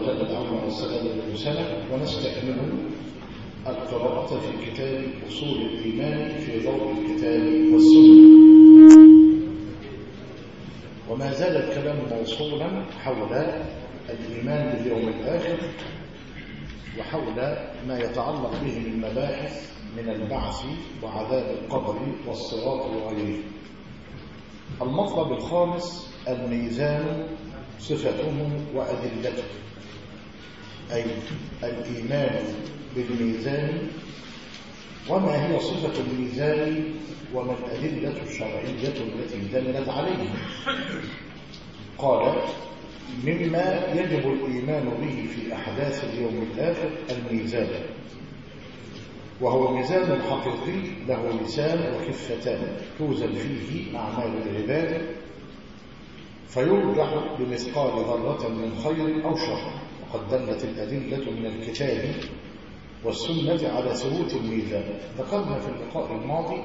وجل العون والسلام والسلام ونستكمل القراءة في كتاب أصول الإيمان في ضوء الكتاب والسنة وما زال الكلام موصولا حول الإيمان باليوم الآخر وحول ما يتعلق به من مباحث من البعث وعذاب القبر والصراط وغيره المطلب الخامس الميزان صفته وأدلته أي الإيمان بالميزان وما هي صفة الميزان وما الأدلة الشرعية التي دلت عليه قال مما يجب الإيمان به في أحداث اليوم الآخر الميزان وهو ميزان حقيقي له لسان وخفتان توزن فيه أعمال العباد فيرجح بمثقال ذرة من خير أو شر وقد دلت الأدلة من الكتاب والسنة على ثبوت الميزان ذكرنا في اللقاء الماضي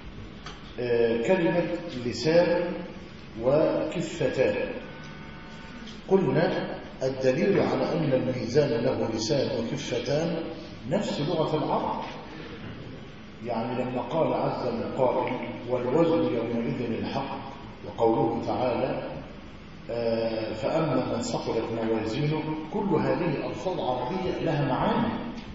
كلمة لسان وكفتان قلنا الدليل على أن الميزان له لسان وكفتان نفس لغة العرب يعني لما قال عز من قائل والوزن يومئذ الحق وقوله تعالى فأما من ثقلت موازينه كل هذه ألفاظ عربية لها معاني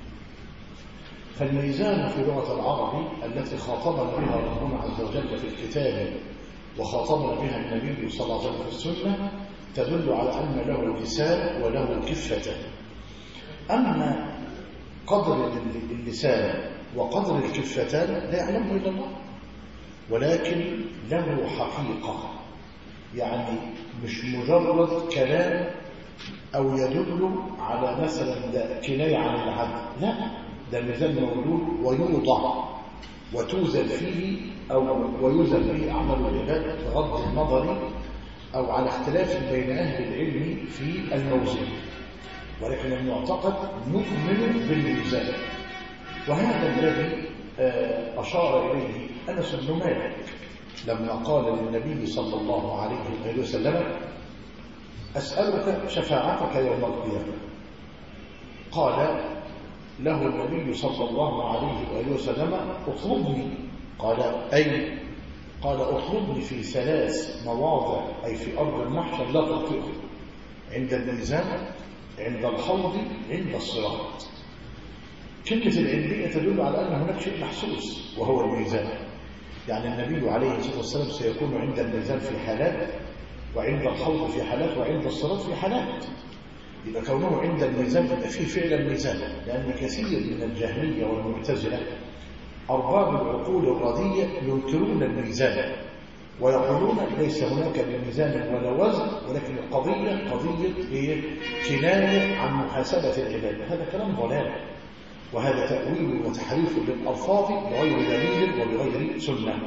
فالميزان في لغة العرب التي خاطبنا بها ربنا عز وجل في الكتاب وخاطبنا بها النبي صلى الله عليه وسلم في السنة تدل على أن له لسان وله كفة أما قدر اللسان وقدر الكفتان لا يعلمه إلا الله ولكن له حقيقة يعني مش مجرد كلام أو يدل على مثلا ده كناية عن العدل لا ده الميزان موجود ويوضع وتوزن فيه أو ويوزن فيه أعمال العباد بغض النظر أو على اختلاف بين أهل العلم في الموزن ولكن المعتقد نؤمن بالميزان وهذا الذي أشار إليه أنس بن مالك لما قال للنبي صلى الله عليه وآله وسلم أسألك شفاعتك يوم القيامة قال له النبي صلى الله عليه وآله وسلم اطلبني قال أي قال اطلبني في ثلاث مواضع أي في أرض المحشر لا تطيق عند الميزان عند الحوض عند الصراط كلمة العلمية تدل على أن هناك شيء محسوس وهو الميزان يعني النبي عليه الصلاة والسلام سيكون عند الميزان في حالات وعند الحوض في حالات وعند الصراط في حالات يبقى كونه عند الميزان يبقى فيه فعلا ميزان لأن كثير من الجهمية والمعتزلة أرباب العقول الردية ينكرون الميزان ويقولون ليس هناك ميزان ولا وزن ولكن القضية قضية كناية عن محاسبة العباد هذا كلام ضلال وهذا تأويل وتحريف للألفاظ بغير دليل وبغير سنة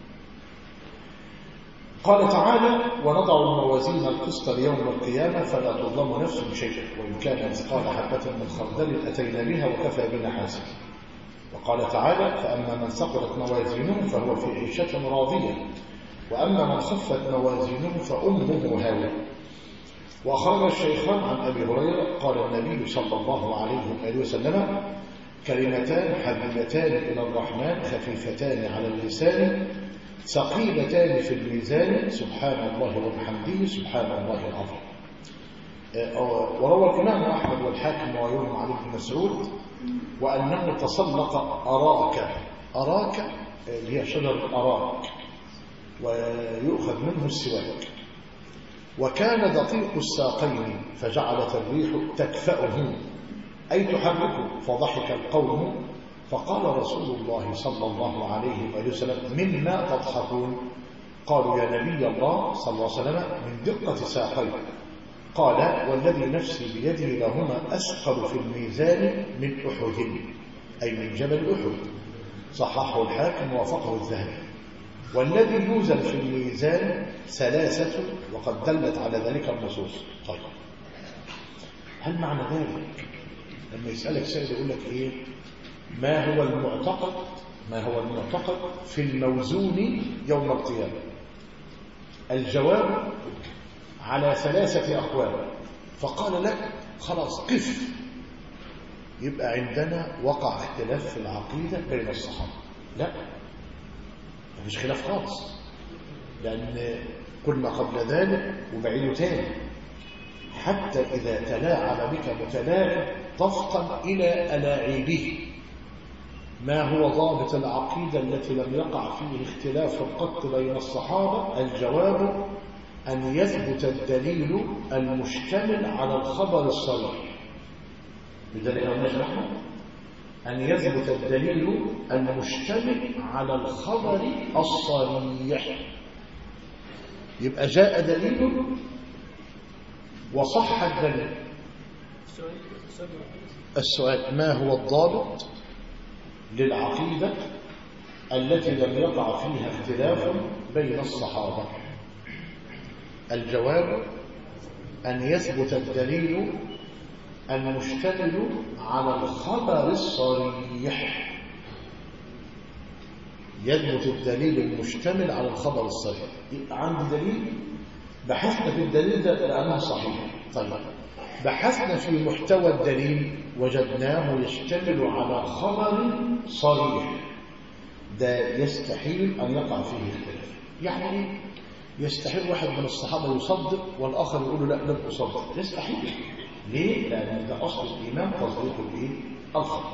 قال تعالى ونضع الموازين القسط ليوم القيامة فلا تظلم نفس شيئا وإن كان مثقال حبة من خردل أتينا بها وكفى بنا حاسب وقال تعالى فأما من ثقلت موازينه فهو في عيشة راضية وأما من خفت موازينه فأمه هاوية وأخرج الشيخان عن أبي هريرة قال النبي صلى الله عليه وآله وسلم كلمتان حبيبتان إلى الرحمن خفيفتان على اللسان ثقيلتان في الميزان سبحان الله وبحمده سبحان الله العظيم وروى الإمام أحمد والحاكم وغيرهم عن ابن مسعود وأنه تسلق أراك أراك اللي هي شجر أراك ويؤخذ منه السواك وكان دقيق الساقين فجعلت الريح تكفأه أي تحركه فضحك القوم فقال رسول الله صلى الله عليه وآله وسلم مما تضحكون قالوا يا نبي الله صلى الله عليه وسلم من دقة ساقيه قال والذي نفسي بيده لهما أثقل في الميزان من أحد أي من جبل أحد صححه الحاكم ووافقه الذهبي والذي يوزن في الميزان ثلاثة وقد دلت على ذلك النصوص طيب هل معنى ذلك لما يسألك سائل يقول لك إيه ما هو المعتقد ما هو المعتقد في الموزون يوم القيامة الجواب على ثلاثة أقوال فقال لك خلاص قف يبقى عندنا وقع اختلاف في العقيدة بين الصحابة لا مفيش خلاف خالص لأن قلنا قبل ذلك وبعيد تاني حتى إذا تلاعب بك متلاعب تفطن إلى ألاعيبه ما هو ضابط العقيدة التي لم يقع فيه اختلاف قط بين الصحابة الجواب أن يثبت الدليل المشتمل على الخبر الصريح بدليل أن أن يثبت الدليل المشتمل على الخبر الصريح يبقى جاء دليل وصح الدليل السؤال ما هو الضابط للعقيدة التي لم يقع فيها اختلاف بين الصحابة الجواب أن يثبت الدليل المشتمل على الخبر الصريح يثبت الدليل المشتمل على الخبر الصريح يبقى عندي دليل بحثنا في الدليل ده لأنه صحيح طيب بحثنا في محتوى الدليل وجدناه يشتمل على خبر صريح ده يستحيل أن يقع فيه اختلاف يعني يستحيل واحد من الصحابة يصدق والآخر يقول له لا لم أصدق يستحيل ليه؟ لأن ده أصل الإيمان تصديق الإيه؟ الخبر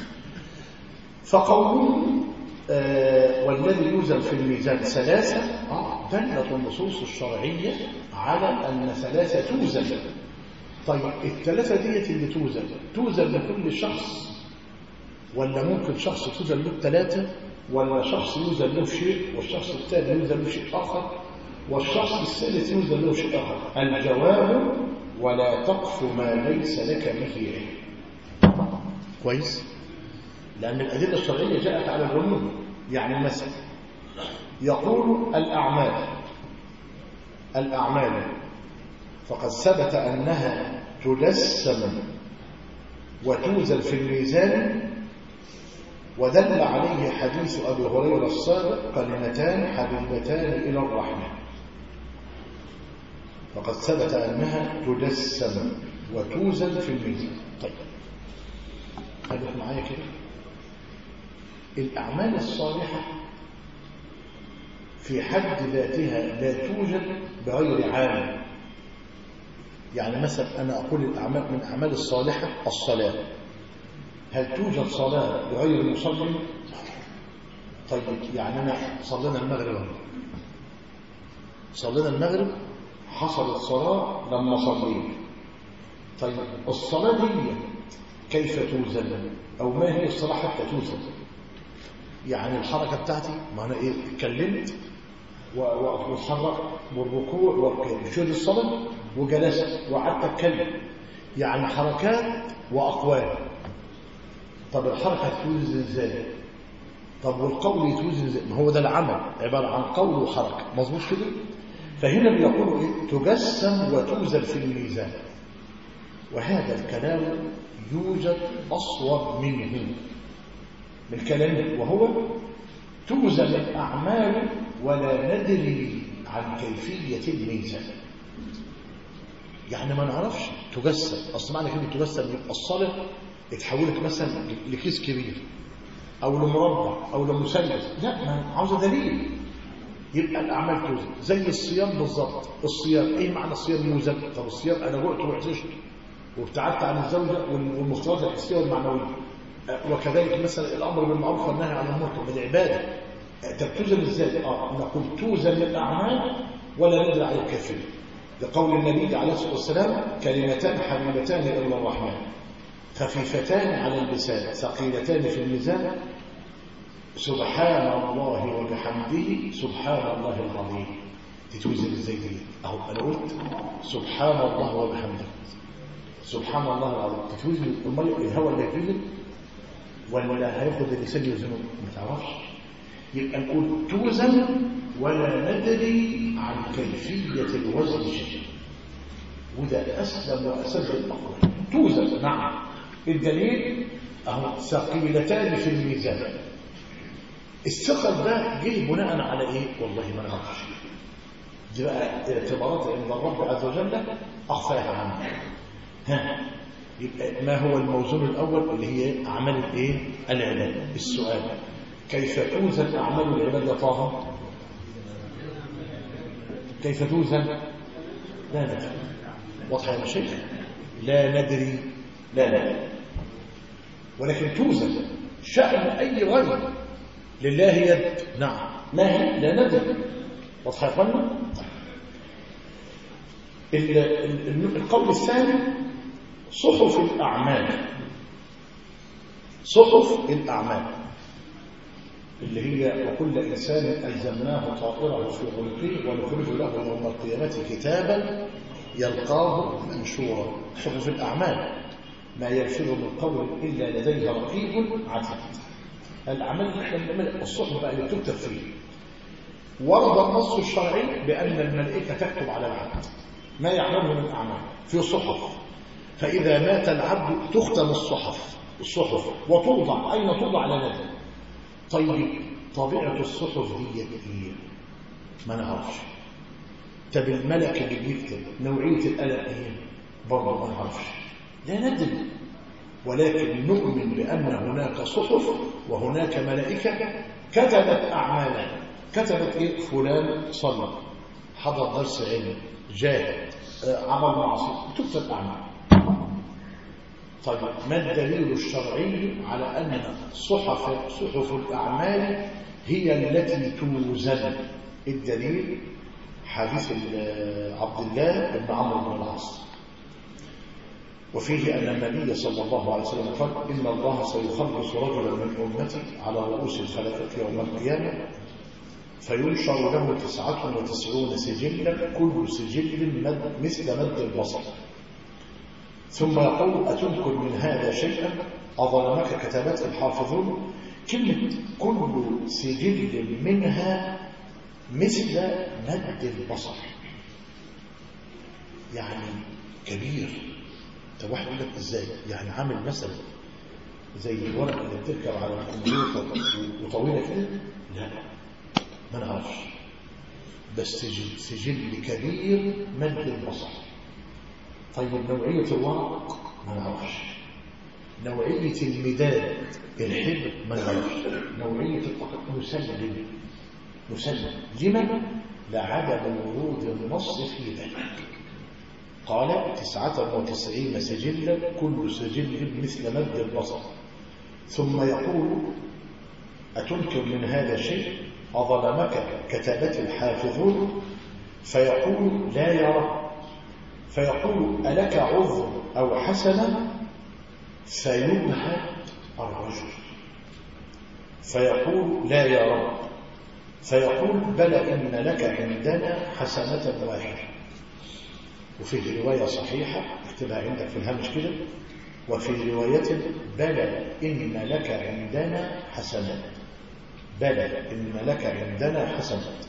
فقوله آه والذي يوزن في الميزان ثلاثة آه دلت النصوص الشرعية على أن ثلاثة توزن طيب الثلاثة ديت اللي توزن توزن لكل شخص ولا ممكن شخص توزن له ثلاثة ولا شخص يوزن له شيء والشخص الثاني يوزن له شيء آخر والشخص الثالث يوزن له شيء آخر الجواب ولا تقف ما ليس لك به علم كويس لأن الأدلة الشرعية جاءت على العموم يعني مثلا يقول الأعمال الأعمال فقد ثبت أنها تجسم وتوزن في الميزان ودل عليه حديث أبي هريرة الصادق كلمتان حبيبتان إلى الرحمن فقد ثبت أنها تجسم وتوزن في الميزان طيب خليك معايا كده الأعمال الصالحة في حد ذاتها لا توجد بغير عامل يعني مثلا أنا أقول الأعمال من الأعمال الصالحة الصلاة هل توجد صلاة بغير مصلي؟ طيب يعني أنا صلينا المغرب صلينا المغرب حصلت صلاة لما صليت طيب الصلاة دي كيف توزن أو ما هي الصلاة حتى توزن يعني الحركة بتاعتي ما أنا إيه اتكلمت واتحرك والركوع والشهد الصلاة وجلست وقعدت أتكلم يعني حركات وأقوال طب الحركة توزن ازاي طب والقول يتوزن ازاي ما هو ده العمل عبارة عن قول وحركة مظبوط كده فهنا بيقولوا ايه تجسم وتوزن في الميزان وهذا الكلام يوجد أصوب منه من كلامه وهو توزن الأعمال ولا ندري عن كيفية الميزان يعني ما نعرفش تجسم أصل معنى كلمة تجسم يبقى الصلاة اتحولت مثلا لكيس كبير أو لمربع أو لمثلث لا ما عاوزة دليل يبقى الأعمال توزن زي الصيام بالظبط الصيام إيه معنى الصيام يوزن طب الصيام أنا جعت وعطشت وابتعدت عن الزوجة والمختارات الحسية والمعنوية وكذلك مثلا الأمر بالمعروف والنهي عن المنكر بالعبادة توزن ازاي؟ اه نقول توزن الأعمال ولا ندري على الكافرين لقول النبي عليه الصلاة والسلام كلمتان حبيبتان إلى الرحمن خفيفتان على اللسان ثقيلتان في الميزان سبحان الله وبحمده سبحان الله العظيم تتوزن ازاي دي اهو انا قلت سبحان الله وبحمده سبحان الله العظيم تتوزن امال الهواء اللي يتوزن ولا هياخد اللسان يوزنه ما تعرفش يبقى نقول توزن ولا ندري عن كيفية الوزن شيء وده أسلم وأسلم الأقوال توزن نعم الدليل أهو ثقيلتان في الميزان الثقل ده جه بناء على ايه والله ما نعرفش دي بقى اعتبارات عند الرب عز وجل اخفاها عنه ها يبقى ما هو الموزون الأول اللي هي أعمال الإيه؟ العباد السؤال كيف توزن أعمال العباد يا طه؟ كيف توزن؟ لا ندري واضحة يا مشايخ؟ لا ندري لا لا ولكن توزن شأن أي غير لله يد نعم ما هي لا ندري واضحة يا اخوانا؟ القول الثاني صحف الأعمال صحف الأعمال اللي هي وكل إنسان ألزمناه طائره في عنقه ونخرج له يوم القيامة كتابا يلقاه منشورا صحف الأعمال ما يلفظ من قول إلا لديه رقيب عتيد الأعمال الصحف بقى اللي بتكتب فيه ورد النص الشرعي بأن الملائكة تكتب على العبد ما يعمله من أعمال في صحف فإذا مات العبد تختم الصحف الصحف وتوضع أين توضع على ندى طيب طبيعة الصحف دي ايه ما نعرفش طب الملك اللي بيكتب نوعية القلم ايه برضه ما نعرفش لا ندري ولكن نؤمن بأن هناك صحف وهناك ملائكة كتبت أعمالا كتبت إيه فلان صلى حضر درس علم جاهد عمل معصية تكتب أعمال طيب ما الدليل الشرعي على أن صحف صحف الأعمال هي التي توزن الدليل حديث عبد الله بن عمرو بن العاص وفيه أن النبي صلى الله عليه وسلم قال إن الله سيخلص رجلا من أمتي على رؤوس الخلائق يوم القيامة فينشر له تسعة وتسعون سجلا كل سجل مد مثل مد البصر ثم يقول أتنكر من هذا شيئا أظلمك كتابات الحافظون كلمة كل سجل منها مثل مد البصر يعني كبير طب واحد يقول لك ازاي يعني عامل مثلا زي الورقه اللي بتركب على الكمبيوتر وطويله كده لا ما نعرفش بس سجل سجل كبير مد البصر طيب نوعية الورق ما نعرفش نوعية المداد الحبر ما نعرفش نوعية الطاقة مسلم مسلم لمن؟ لعدم ورود النص في ذلك قال تسعة وتسعين سجلا كل سجل مثل مد البصر ثم يقول أتنكر من هذا شيء أظلمك كتابة الحافظون فيقول لا يرى فيقول ألك عذر أو حسنة فيمهد الرجل فيقول لا يا رب فيقول بلى إن لك عندنا حسنة واحدة وفيه رواية صحيحة اكتبها عندك في الهامش كده وفي رواية بلى إن لك عندنا حسنات بلى إن لك عندنا حسنات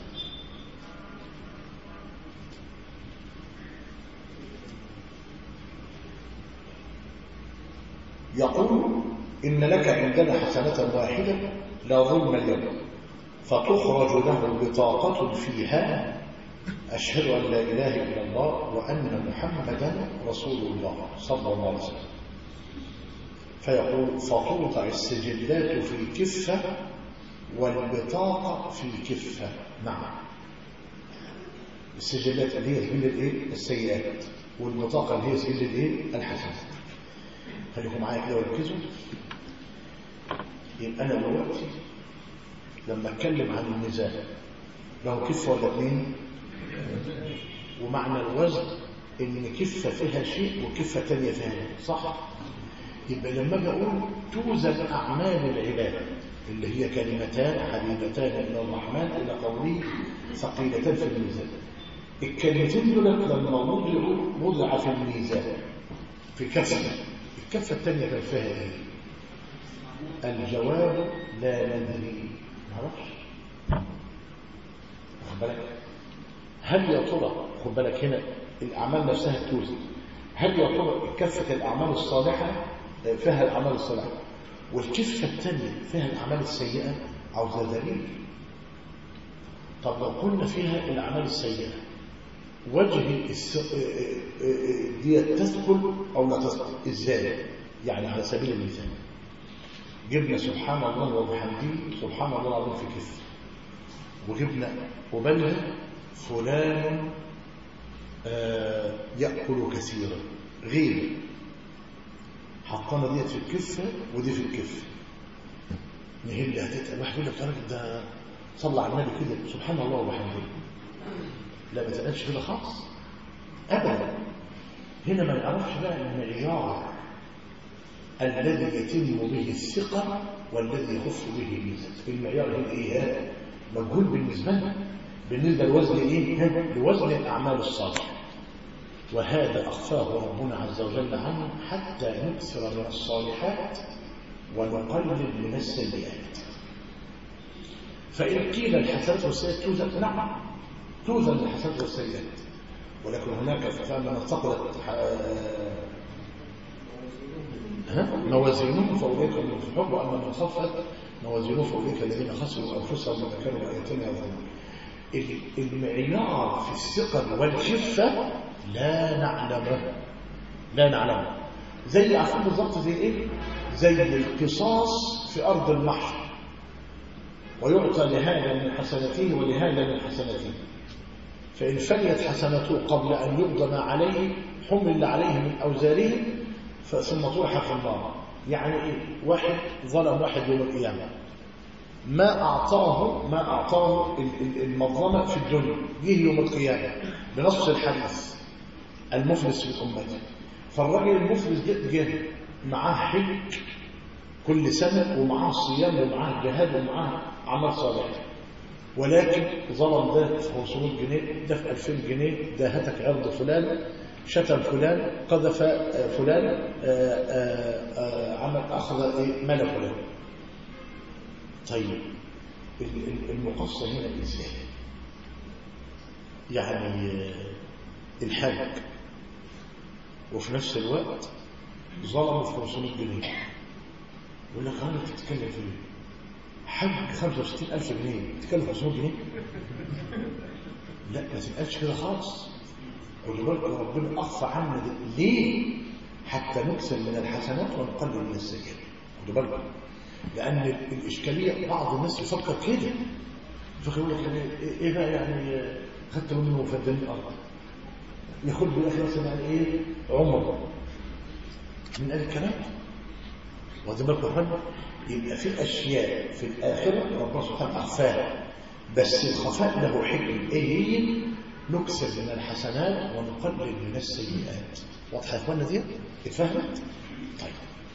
يقول إن لك عندنا حسنة واحدة لا ظلم اليوم فتخرج له بطاقة فيها أشهد أن لا إله إلا الله وأن محمدا رسول الله صلى الله عليه وسلم فيقول فتوضع السجلات في كفة والبطاقة في كفة نعم السجلات اللي هي سجل الايه السيئات والبطاقة اللي هي سجل الايه الحسنات خليكم معايا كده وركزوا يبقى انا دلوقتي لما اتكلم عن الميزان له كفه ولا اثنين ومعنى الوزن ان كفه فيها شيء وكفه ثانيه فيها شيء صح يبقى لما اجي اقول توزن اعمال العباد اللي هي كلمتان حبيبتان الى الرحمن الى قوله ثقيلتان في الميزان الكلمتين دول لما وضعوا وضع في الميزان في كفه الكفه الثانيه كان فيها ايه الجواب لا ندري معرفش واخد بالك هل يا ترى خد بالك هنا الاعمال نفسها توزن هل يا ترى كفه الاعمال الصالحه فيها الاعمال الصالحه والكفه الثانيه فيها الاعمال السيئه عاوزه دليل طب لو قلنا فيها الاعمال السيئه وجه الس- دي تثقل أو لا تثقل إزاي يعني على سبيل المثال جبنا سبحان الله وبحمده سبحان الله العظيم في كثر وجبنا قبلها فلان آه، يأكل كثيرا غير حطنا ديت في الكفة ودي في الكفة نهل هتتقل واحد يقول لك يا راجل ده صلى على النبي كده سبحان الله وبحمده لا ما تقلش كده خالص ابدا هنا ما نعرفش بقى المعيار الذي يتم به الثقة والذي يخف به الميزان المعيار هنا ايه هذا مجهول بالنسبة لنا بالنسبة لوزن ايه ها؟ لوزن الأعمال الصالحة وهذا أخفاه ربنا عز وجل عنه حتى نكثر من الصالحات ونقلل من السيئات فإن قيل الحسنات والسيئات توزن نعم توزن الحسنات والسيئات ولكن هناك فما من ثقلت ها؟ موازينهم فأولئك هم المفلحون وأما من خفت موازينهم فأولئك الذين خسروا أنفسهم وما كانوا بآياتنا يظلمون المعيار في الثقل والخفة لا نعلمه لا نعلمه زي عارفين بالظبط زي ايه زي القصاص في أرض المحشر ويعطى لهذا من حسناته ولهذا من حسناته فإن فنيت حسناته قبل أن يقضى ما عليه حمل عليه من أوزاره ثم طرح في النار يعني إيه؟ واحد ظلم واحد يوم القيامة ما أعطاه ما أعطاه المظلمة في الدنيا جه يوم القيامة بنص الحديث المفلس في أمته فالراجل المفلس جه معاه حج كل سنة ومعاه صيام ومعاه جهاد ومعاه عمل صالح ولكن ظلم ده في 500 جنيه ده في 2000 جنيه ده هتك عرض فلان شتم فلان قذف فلان آآ آآ عمل أخذ مال فلان طيب المقصة هنا إزاي يعني الحج وفي نفس الوقت ظلموا في 500 جنيه يقول لك أنا بتتكلم في ايه؟ حج 65000 جنيه بتتكلم في 500 جنيه لا ما تبقاش كده خالص خدوا بالكم ربنا أخفى عنا ده. ليه حتى نكسب من الحسنات ونقلل من السيئات خدوا بالكم لأن الإشكالية بعض الناس يفكر كده يفكر يقول لك يعني إيه بقى يعني خدت منه مفدني الأرض ياخد بالآخر مثلا يعني إيه عمر من قال الكلام واخدين بالكم يا يبقى في أشياء في الآخرة ربنا سبحانه أخفاها بس الخفاء له حكم إيه هي نكسب من الحسنات ونقلل من السيئات واضحة يا إخواننا دي اتفهمت طيب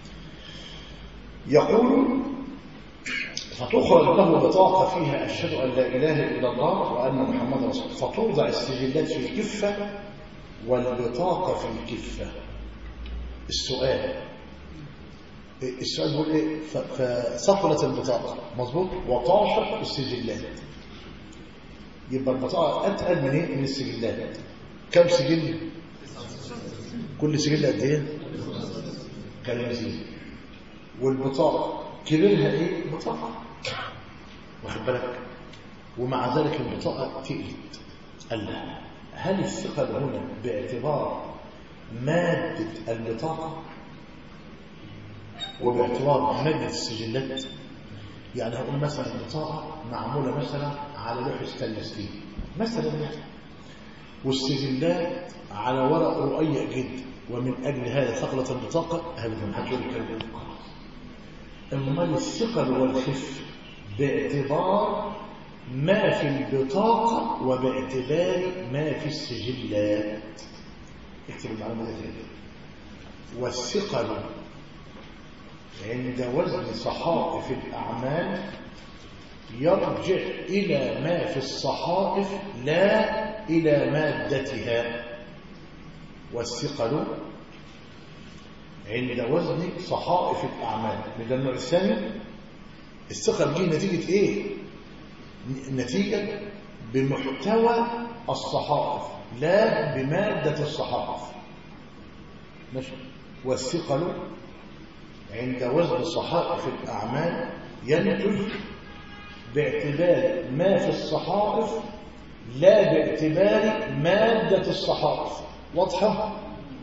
يقول فتخرج له بطاقة فيها أشهد أن لا إله إلا الله وأن محمد رسول الله فتوضع السجلات في الكفة والبطاقة في الكفة السؤال السؤال بيقول ايه فثقلت البطاقة مظبوط وطاشت السجلات يبقى البطاقة أتقل من ايه من السجلات كم سجل كل سجل قد ايه كلمتين والبطاقة كبرها ايه بطاقة واخد بالك ومع ذلك البطاقة تقلت قال لها هل الثقل هنا باعتبار مادة البطاقة وباعتبار مادة السجلات يعني هقول مثلا البطاقة معمولة مثلا على لوح ستانلس ستيل مثلا يعني والسجلات على ورق رقيق جدا ومن أجل هذا ثقلت البطاقة هذا ما حدش يقول الكلام امال الثقل والخف باعتبار ما في البطاقة وباعتبار ما في السجلات اكتب المعلومة دي تاني والثقل عند وزن صحائف الأعمال يرجع إلى ما في الصحائف لا إلى مادتها والثقل عند وزن صحائف الأعمال من النوع الثاني الثقل دي نتيجة إيه؟ نتيجة بمحتوى الصحائف لا بمادة الصحائف ماشي والثقل عند وزن صحائف الأعمال ينتج باعتبار ما في الصحائف لا باعتبار مادة الصحائف واضحة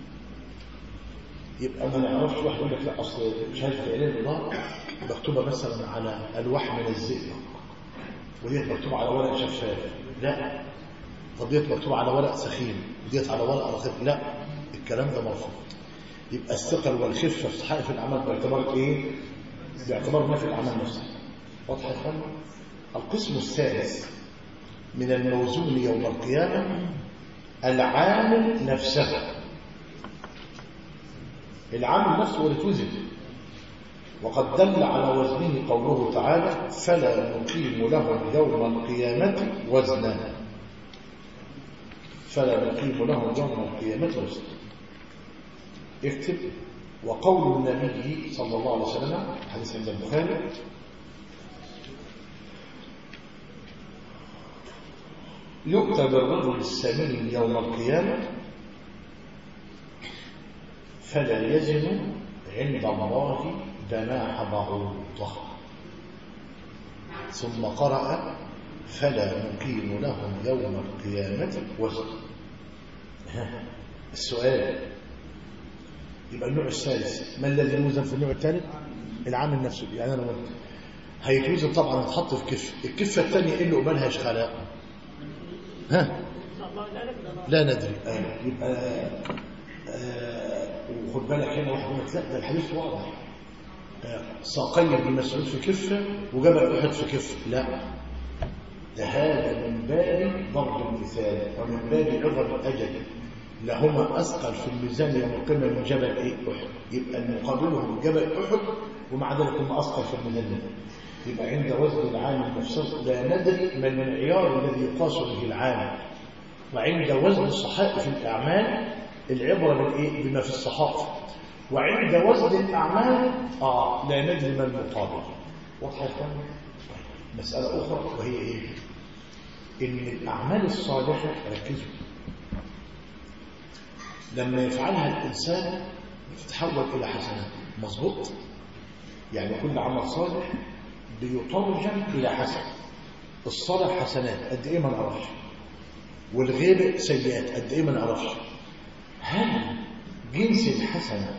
يبقى ما نعرفش واحد يقول لك لا اصل شهاده اعلان الله مكتوبه مثلا على الواح من الزئبق وديت مكتوبه على ورق شفاف لا طب ديت مكتوبه على ورق سخين وديت على ورق رخيص لا الكلام ده مرفوض يبقى الثقل والخفه في صحائف الاعمال باعتبار ايه باعتبار ما في الاعمال نفسها واضح يا اخوانا القسم الثالث من الموزون يوم القيامه العامل نفسه العامل نفسه هو اللي توزن وقد دل على وزنه قوله تعالى فلا نقيم لهم يوم القيامة وزنا فلا نقيم لهم يوم القيامة وزنا اكتب وقول النبي صلى الله عليه وسلم حديث عند البخاري يؤتى بالرجل السمين يوم القيامة فلا يزن عند الله جناح بعوضة ثم قرأ فلا نقيم لهم يوم القيامة وزن السؤال يبقى النوع الثالث ما الذي يوزن في النوع الثالث العامل نفسه يعني انا قلت هيتوزن طبعا يتحط في كف الكفه الثانيه ايه اللي قبالها يا شخلاء ها لا ندري آه. يبقى آه وخد بالك هنا واحد يقول لك لا ده الحديث واضح آه ساقي ابن مسعود في كفه وجبل احد في كفه لا ده هذا من باب ضرب المثال ومن باب عظم الاجل لهما اثقل في الميزان يوم القيامه من جبل ايه احد يبقى مقابلهم جبل احد ومع ذلك هم اثقل في الميزان يبقى عند وزن العامل نفسه لا ندري ما المعيار الذي يقاس به العامل وعند وزن الصحائف الاعمال العبرة بالإيه؟ بما في الصحائف وعند وزن الأعمال آه لا ندري ما المقابل واضحة يا فندم مسألة أخرى وهي إيه؟ إن الأعمال الصالحة ركزوا لما يفعلها الإنسان تتحول إلى حسنات مظبوط يعني كل عمل صالح بيترجم إلى حسن الصلاة حسنات قد إيه ما نعرفش والغير سيئات قد إيه ما نعرفش هل جنس الحسنة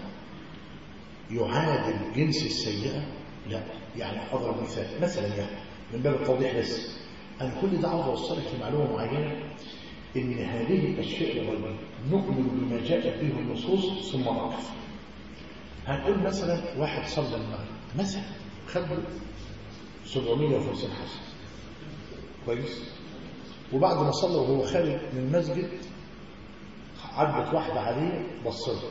يعادل جنس السيئة؟ لا يعني أضرب مثال مثلا يعني من باب التوضيح بس أنا كل ده عاوز أوصلك لمعلومة معينة إن هذه الأشياء الغيبية نؤمن بما جاءت به النصوص ثم نقف هنقول مثلا واحد صلى المغرب مثلا خد 750 حسنة كويس وبعد ما صلى وهو خارج من المسجد عدت واحدة عليه بصله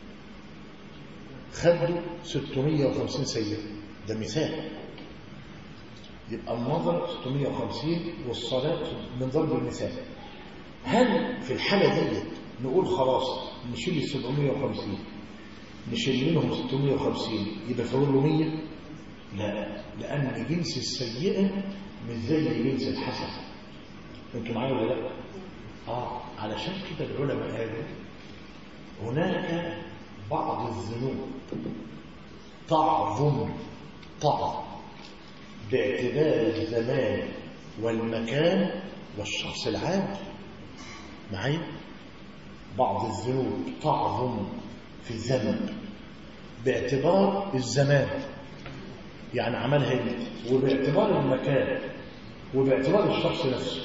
خده 650 سيئة ده مثال يبقى النظر 650 والصلاة من ضرب المثال هل في الحالة دي نقول خلاص نشيل ال 750 نشيل منهم 650 يبقى فاضل له 100 لا لأن جنس السيئة مش زي جنس الحسن انتوا معايا ولا لا؟ اه علشان كده العلماء قالوا هناك بعض الذنوب تعظم تعظم باعتبار الزمان والمكان والشخص العام معي بعض الذنوب تعظم في الذنب باعتبار الزمان يعني عملها يمت وباعتبار المكان وباعتبار الشخص نفسه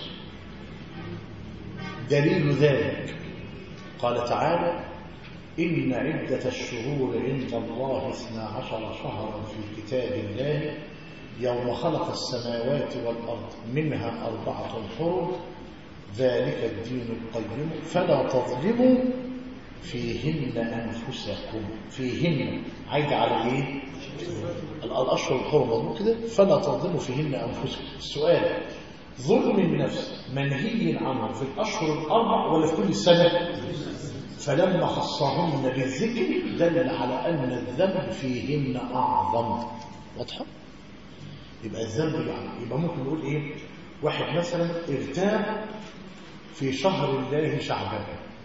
دليل ذلك قال تعالى إن عدة الشهور عند الله اثنا عشر شهرا في كتاب الله يوم خلق السماوات والأرض منها أربعة حرم ذلك الدين القيم فلا تظلموا فيهن أنفسكم فيهن عايد على إيه؟ الأشهر الحرم مضبوط كده فلا تظلموا فيهن أنفسكم السؤال ظلم النفس منهي عنه في الأشهر الأربع ولا في كل السنة فلما خصهن بالذكر دل على أن الذنب فيهن أعظم واضحة؟ يبقى الذنب يعني يبقى ممكن نقول إيه واحد مثلا ارتاب في شهر الله شعبان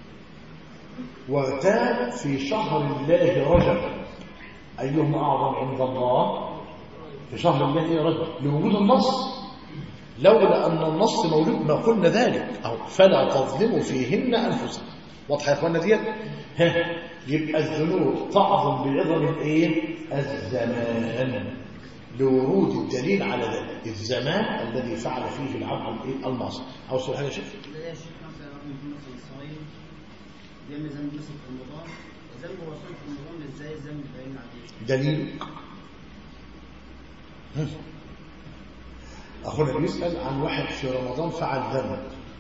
وارتاب في شهر الله رجب أيهما أعظم عند الله في شهر الله إيه رجب لوجود النص لولا أن النص مولود ما قلنا ذلك أو فلا تظلموا فيهن أنفسكم واضحة يا أخوانا ديت ها يبقى الذنوب تعظم بعظم الايه الزمان لورود الدليل على ذلك الزمان الذي فعل فيه العبد الايه المعصيه او سؤال حاجه شيخ ده يا شيخ مثلا رجل مثلا الصغير بيعمل ذنب مثلا في رمضان ذنب الرسول في رمضان ازاي الذنب باين عليه دليل هم. اخونا بيسال عن واحد في رمضان فعل ذنب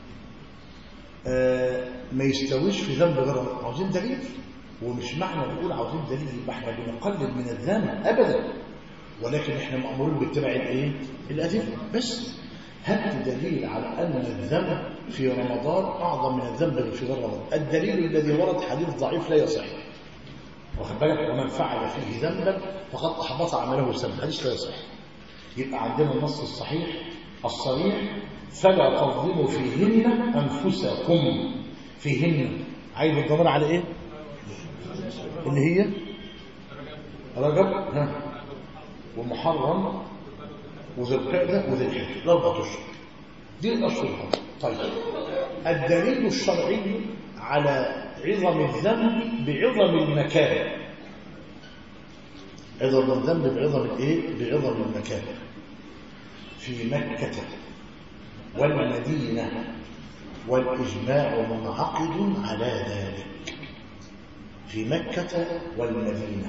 آه ما يستويش في ذنب غير رمضان. عاوزين دليل ومش معنى نقول عاوزين دليل يبقى احنا بنقلل من الذنب ابدا ولكن احنا مامورين باتباع الايه الادله بس هات دليل على ان الذنب في رمضان اعظم من الذنب في غير رمضان الدليل الذي ورد حديث ضعيف لا يصح واخد بالك ومن فعل فيه ذنبا فقد احبط عمله سنه حديث لا يصح يبقى عندنا النص الصحيح الصريح فلا تظلموا فيهن انفسكم فيهن عايز الضمير على ايه اللي هي رجب ها ومحرم وذي القعده وذي الحجه الاربع اشهر دي الاشهر الحرم طيب الدليل الشرعي على عظم الذنب بعظم المكان عظم الذنب بعظم الايه بعظم المكان في مكة والمدينة والإجماع منعقد على ذلك في مكة والمدينة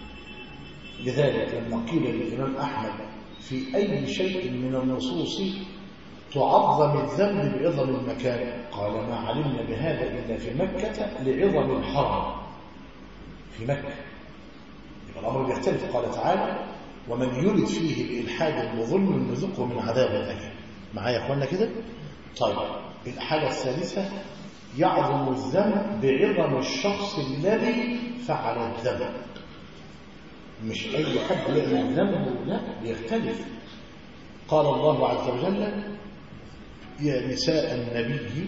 لذلك لما قيل للإمام أحمد في أي شيء من النصوص تعظم الذنب بعظم المكان قال ما علمنا بهذا إلا في مكة لعظم الحرم في مكة يبقى الأمر بيختلف قال تعالى ومن يرد فيه بإلحاد بظلم نذقه من عذاب أليم معايا يا اخوانا كده طيب الحاجة الثالثة يعظم الذنب بعظم الشخص الذي فعل الذنب مش أي حد يعمل ذنب لا بيختلف قال الله عز وجل يا نساء النبي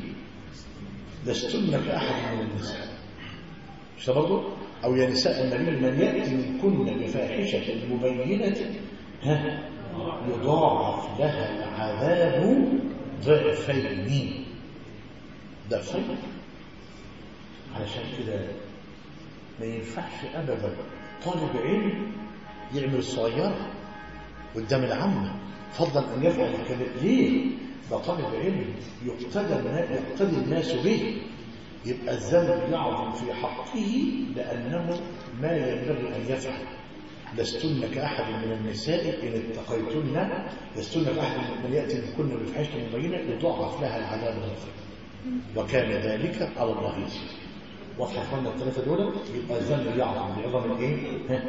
لستن كأحد من النساء مش برضه أو يا نساء النبي من يأتي منكن بفاحشة مبينة ها يضاعف لها العذاب ضعفين ضعفين علشان كده ما ينفعش أبدا طالب علم يعمل صغيرة قدام العامة فضلا أن يفعل كذا ليه؟ ده طالب علم يقتدى يقتدي الناس به يبقى الذنب يعظم في حقه لأنه ما ينبغي أن يفعل لستن كأحد من النساء إن اتقيتن لستن كأحد من يأتي بكن بفحشة مبينة يضاعف لها العذاب ضعفين وكان ذلك على الله يسير واضحة اخوانا الثلاثة دول يبقى الذنب يعظم بعظم الايه؟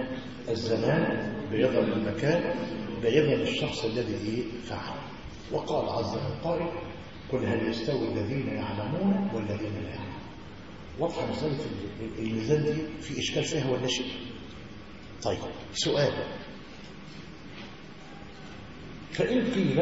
الزمان بعظم المكان بعظم الشخص الذي ايه فعل وقال عز وجل قائل قل هل يستوي الذين يعلمون والذين لا يعلمون واضحة مسألة الميزان دي في إشكال فيها ولا شيء طيب سؤال فإن قيل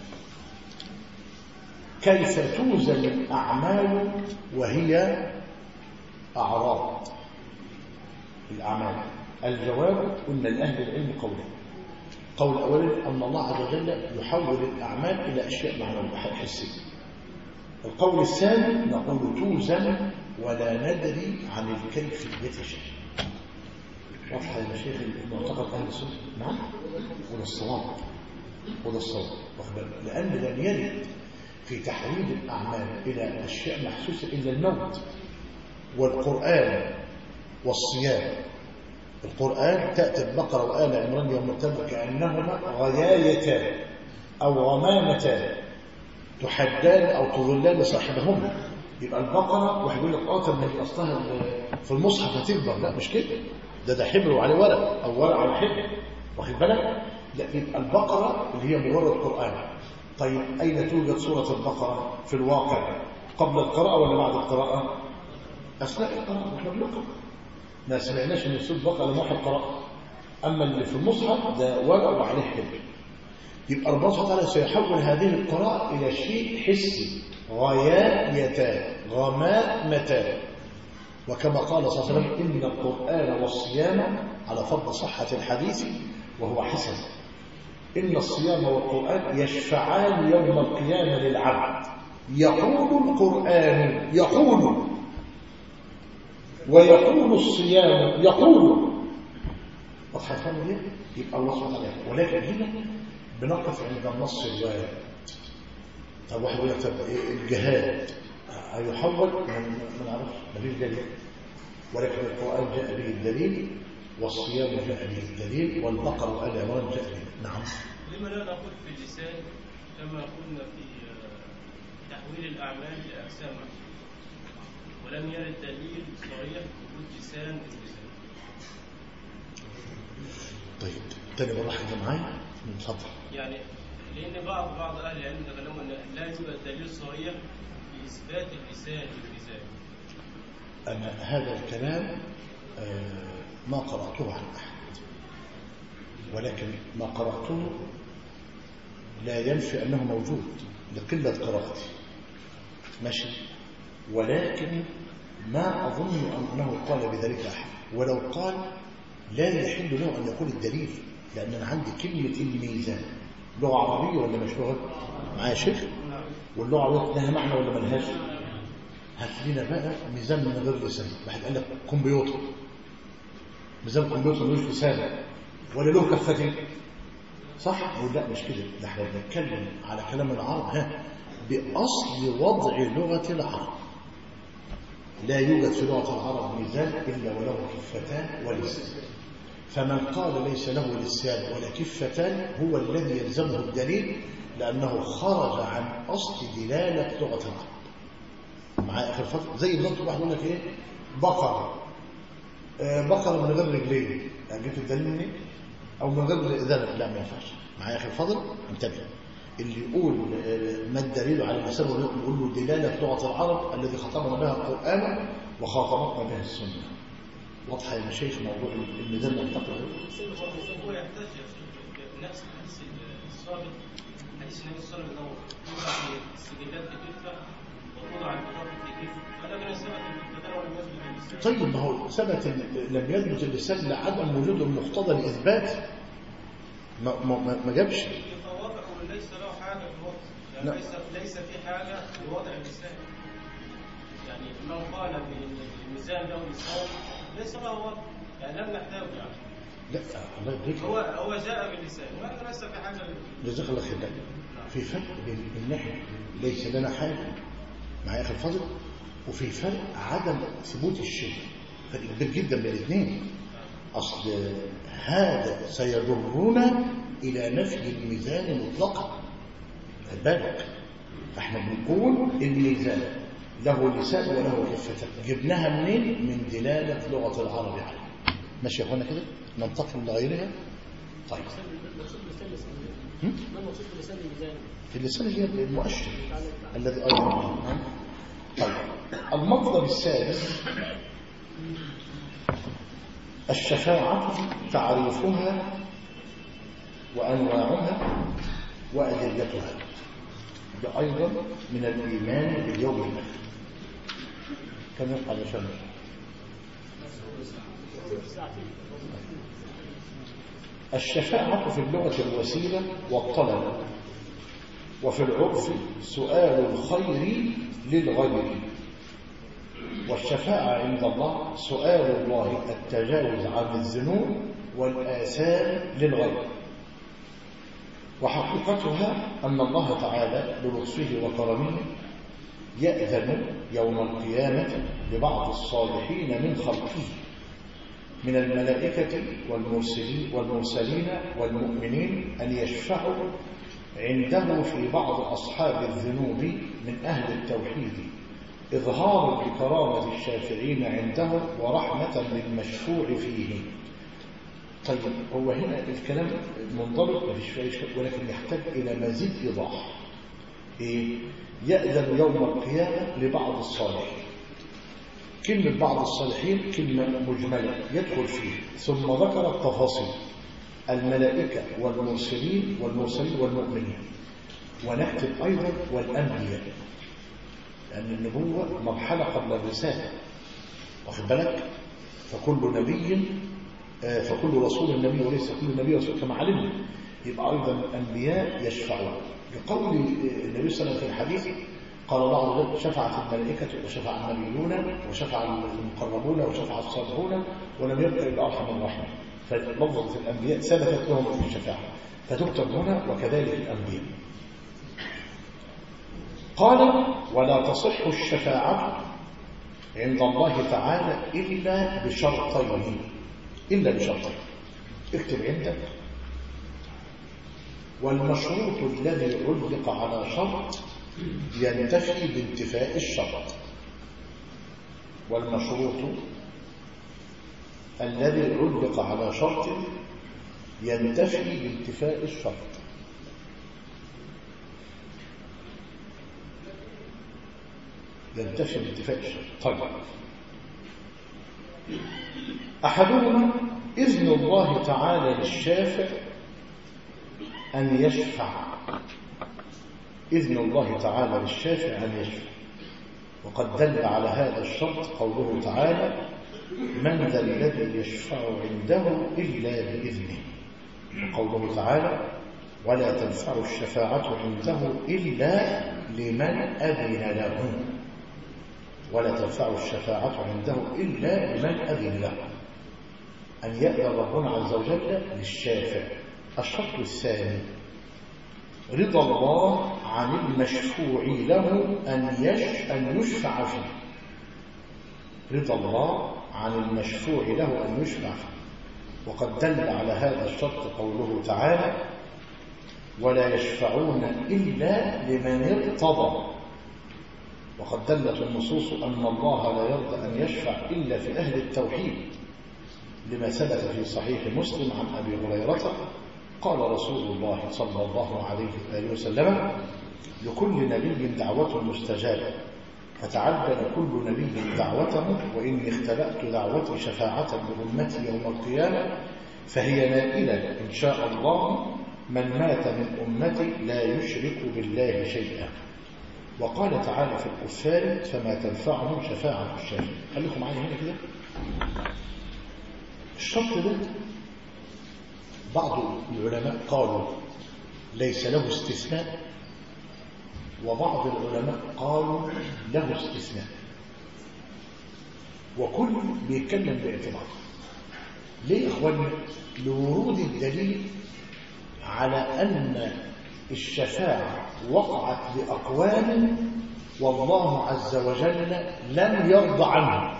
كيف توزن الأعمال وهي أعراض الأعمال الجواب قلنا لأهل العلم قولين قول أولا أن الله عز وجل يحول الأعمال إلى أشياء معنوية حسية القول الثاني نقول توزن ولا ندري عن الكيفية شيء واضحة يا مشايخ المعتقد أهل السنة نعم وده الصواب وده الصواب لأن لم يرد في تحويل الأعمال إلى أشياء محسوسة إلا الموت والقرآن والصيام القرآن تأتي البقرة وآل عمران يوم القيامة كأنهما غيايتان أو غمامتان تحدان أو تظلان صاحبهما يبقى البقرة واحد يقول لك اه طب ما هي اصلها في المصحف هتكبر لا مش كده ده ده حبر وعليه ورق او ورق على حبر واخد بالك لا يبقى البقرة اللي هي مجرد قرآن طيب أين توجد سورة البقرة في الواقع قبل القراءة ولا بعد القراءة أثناء القراءة احنا بنقرأ ما سمعناش ان سورة البقرة لما واحد قرأ أما اللي في المصحف ده ورق وعليه حبر يبقى ربنا سبحانه وتعالى سيحول هذه القراءة إلى شيء حسي غايتان غمامتان وكما قال صلى الله عليه وسلم إن القرآن والصيام على فرض صحة الحديث وهو حسن إن الصيام والقرآن يشفعان يوم القيامة للعبد يقول القرآن يقول ويقول الصيام يقول واضحة الفهم دي؟ يبقى الله سبحانه وتعالى ولكن هنا بنقف عند النص الوارد طب واحد يقول لك طب إيه الجهاد هيحول ما ما نعرفش مفيش دليل ولكن القرآن جاء به الدليل والصيام جاء به الدليل والبقر وآل عمران جاء به نعم لما لا نقول في اللسان كما قلنا في آه، تحويل الأعمال لأقسام ولم يرد دليل صريح وجود لسان اللسان طيب تاني بالراحة كده معايا اتفضل يعني لأن بعض بعض أهل العلم تكلموا أن لا يوجد دليل صريح في إثبات اللسان للميزان أنا هذا الكلام آه، ما قرأته عن أحد ولكن ما قرأته لا ينفي أنه موجود لقلة قراءتي ماشي ولكن ما أظن أنه قال بذلك أحد ولو قال لا يحل له أن يقول الدليل لأن أنا عندي كلمة الميزان لغة عربية ولا مش لغة معايا شيخ واللغة العربية لها معنى ولا ملهاش هات لنا بقى ميزان من غير لسان واحد قال لك كمبيوتر ميزان كمبيوتر ملوش لسان ولا له كفتين صح نقول لا مش كده ده احنا بنتكلم على كلام العرب ها باصل وضع لغه العرب لا يوجد في لغه العرب ميزان الا وله كفتان ولسان فمن قال ليس له لسان ولا كفتان هو الذي يلزمه الدليل لانه خرج عن اصل دلاله لغه العرب معايا اخر فتره زي بالظبط واحد يقول لك ايه بقره آه، بقره من غير رجلين يعني جبت الدليل منين او من غير اذان لا ما ينفعش معايا اخر فضل انتبه اللي يقول آه، ما الدليل على المسألة يقول له دلالة لغة العرب الذي خاطبنا بها القرآن وخاطبتنا بها السنة واضحة يا مشايخ موضوع الميزان ننتقل هو يحتاج يا شيخ بنفس الحديث السابق حديث النبي صلى الله عليه وسلم توضع السجلات في كفه وتوضع البطاقه في كفه ولكن ثبت الكتاب ولم يثبت بالسنه طيب ما هو ثبت إن لم يثبت اللسان لعدم وجود المقتضى لإثبات ما, ما, ما- ما جابش يتوافق ليس له حاجه في الوضع يعني لا. ليس ليس في حاجه في وضع اللسان يعني من قال بان الميزان له لسان ليس له وضع يعني لم نحتاج يعني لا الله يبارك هو هو جاء باللسان ولكن ليس في حاجه لل- جزاك الله خير في فرق بين ان احنا ليس لنا حاجه معايا اخر فضل وفي فرق عدم ثبوت الشيء فرق كبير جدا بين الاثنين اصل هذا سيضرنا الى نفي الميزان مطلقا خد بالك فاحنا بنقول الميزان له لسان وله كفتان جبناها منين من دلاله لغه العرب عليه ماشي يا اخوانا كده ننتقل لغيرها طيب المقصود بلسان لسان هم؟ ما المقصود بلسان الميزان؟ اللسان اللي هي المؤشر الذي أيضا طيب المطلب السادس الشفاعة تعريفها وأنواعها وأدلتها ده أيضا من الإيمان باليوم الآخر كم يبقى يا شباب الشفاعة في اللغة الوسيلة والطلب وفي العرف سؤال الخير للغير والشفاعة عند الله سؤال الله التجاوز عن الذنوب والآثام للغير وحقيقتها أن الله تعالى بلطفه وكرمه يأذن يوم القيامة لبعض الصالحين من خلقه من الملائكة والمرسلين, والمرسلين والمؤمنين أن يشفعوا عنده في بعض أصحاب الذنوب من أهل التوحيد إظهار لكرامة الشافعين عنده ورحمة للمشفوع فيه طيب هو هنا الكلام منضبط ما فيش فيه شيء ولكن يحتاج إلى مزيد إيضاح إيه؟ يأذن يوم القيامة لبعض الصالحين كلمة بعض الصالحين كلمة مجملة يدخل فيه ثم ذكر التفاصيل الملائكة والمرسلين والمرسلين والمؤمنين ونكتب أيضا والأنبياء لأن النبوة مرحلة قبل الرسالة واخد بالك فكل نبي آه، فكل رسول نبي وليس كل نبي رسول كما علمنا يبقى أيضا الأنبياء يشفعون لقول النبي صلى الله عليه وسلم في الحديث قال الله عز وجل شفعت الملائكة وشفع النبيون وشفع المقربون وشفع الصالحون ولم يبقى إلا أرحم الراحمين فلفظة الأنبياء ثبتت لهم في الشفاعة فتكتب هنا وكذلك الأنبياء قال ولا تصح الشفاعة عند الله تعالى إلا بشرطين إلا بشرطين اكتب عندك والمشروط الذي علق على شرط ينتفي بانتفاء الشرط والمشروط الذي علق على شرط ينتفي بانتفاء الشرط ينتفي بانتفاء الشرط طيب أحدهما إذن الله تعالى للشافع أن يشفع إذن الله تعالى للشافع أن يشفع وقد دل على هذا الشرط قوله تعالى من ذا الذي يشفع عنده إلا بإذنه وقوله تعالى ولا تنفع الشفاعة عنده إلا لمن أذن له ولا تنفع الشفاعة عنده إلا لمن أذن له أن يأذن ربنا عز وجل للشافع الشرط الثاني رضا الله عن المشفوع له أن, يش أن يشفع فيه رضا الله عن المشفوع له أن يشفع فيه وقد دل على هذا الشرط قوله تعالى ولا يشفعون إلا لمن ارتضى وقد دلت النصوص أن الله لا يرضى أن يشفع إلا في أهل التوحيد لما ثبت في صحيح مسلم عن أبي هريرة قال رسول الله صلى الله عليه وآله وسلم لكل نبي دعوة مستجابة فتعجل كل نبي دعوته وإني اختبأت دعوتي شفاعة لأمتي يوم القيامة فهي نائلة إن شاء الله من مات من أمتي لا يشرك بالله شيئا وقال تعالى في الكفار فما تنفعهم شفاعة الشافعين خليكم معايا هنا كده الشرط ده بعض العلماء قالوا ليس له استثناء وبعض العلماء قالوا له استثناء وكل بيتكلم باعتبار ليه يا اخواني لورود الدليل على ان الشفاعه وقعت لاقوام والله عز وجل لم يرضى عنهم